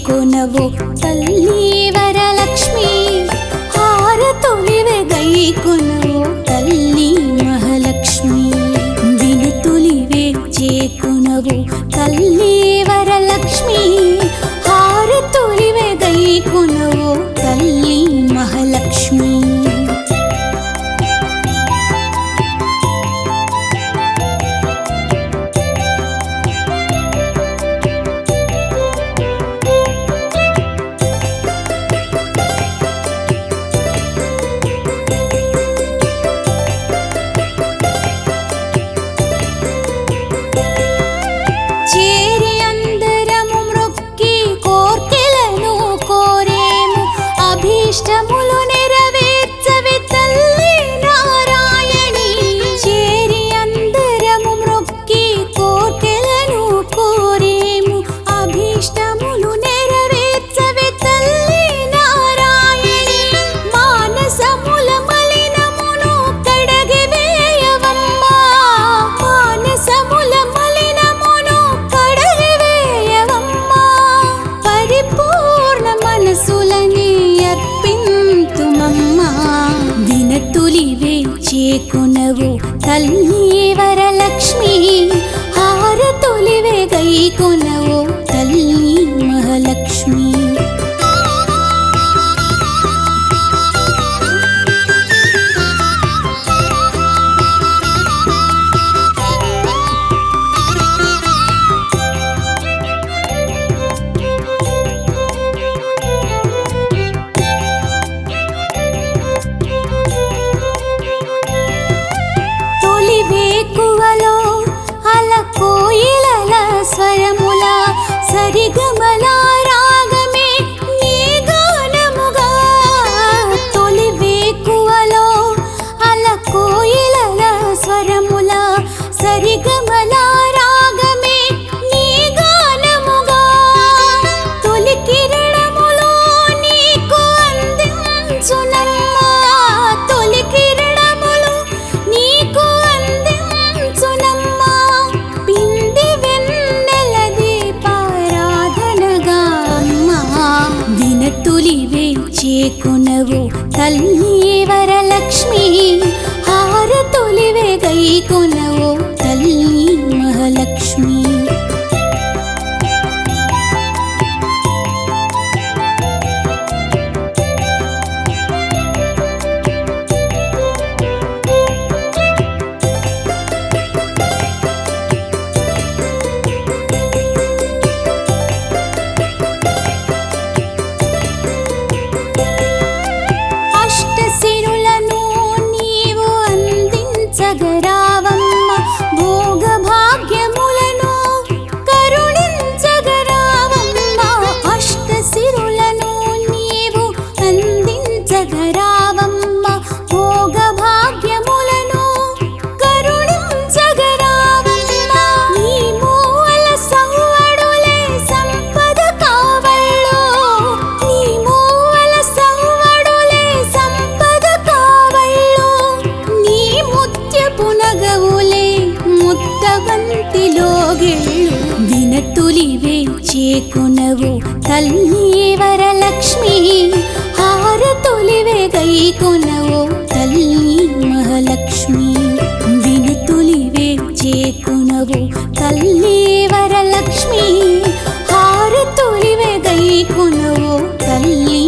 చేకొనవు తల్లి వరలక్ష్మి హారతొలివె గైకొనవు తల్లి మహాలక్ష్మి వినుతులివే చేకొనవు తల్లి వరలక్ష్మి హారతొలివె గైకొనవు తల్లి మహాలక్ష్మి చేరి అందరము మ్రొక్కి కోర్కెలను కోరేము అభీష్టములు నెరవేర్చవి తల్లి నారాయణి చేరి అందరము మ్రొక్కి కోర్కెలను కోరేము అభీష్టములు నెరవేర్చవి తల్లి నారాయణి మానసముల మలినమును కడగి వేయవమ్మా మానసముల మలినమును కడగి వేయవమ్మా పరిపూర్ణ మనసులని అర్పింతుమమ్మా వినతులివే చేకొనవు తల్లి వరలక్ష్మి హారతులివే గైకొనవు తల్లి మహాలక్ష్మి తొలి వేకువలో అల కోయిలల స్వరముల సరిగమల రాగమే నీ గానముగా తొలి వేకువలో అల కోయిలల స్వరముల సరిగమల రాగమే నీ గానముగా తొలి కిరణములో నీకు అందించునమ్మా తొలి కిరణములు నీకు అందించునమ్మా పిండి వెన్నెల దీపారాధనగా అమ్మా వినతులివే చేకొనవు తల్లి వరలక్ష్మి హారతులివే గైకొనవు తల్లి మహాలక్ష్మి అష్టసిరులను నీవు అందించగరావమ్మ భోగ భాగ్యములను కరుణించగరావమ్మ అష్టసిరులను నీవు అందించగరావమ్మ భోగ భాగ్యములను కరుణించగరావమ్మ నీ మూల సవ్వడులే సంపద కావళ్ళు నీ మూల సవ్వడులే సంపద కావళ్ళు నీ ముత్యపు నగవులే ముత్తబంతిలోగిళ్ళు వినతులివే చేకొనవు తల్లి వరలక్ష్మి హారతులివే గైకొనవు తల్లి మహాలక్ష్మి వినుతులివే చేకొనవు తల్లి వరలక్ష్మి హారతులివే గైకొనవు తల్లి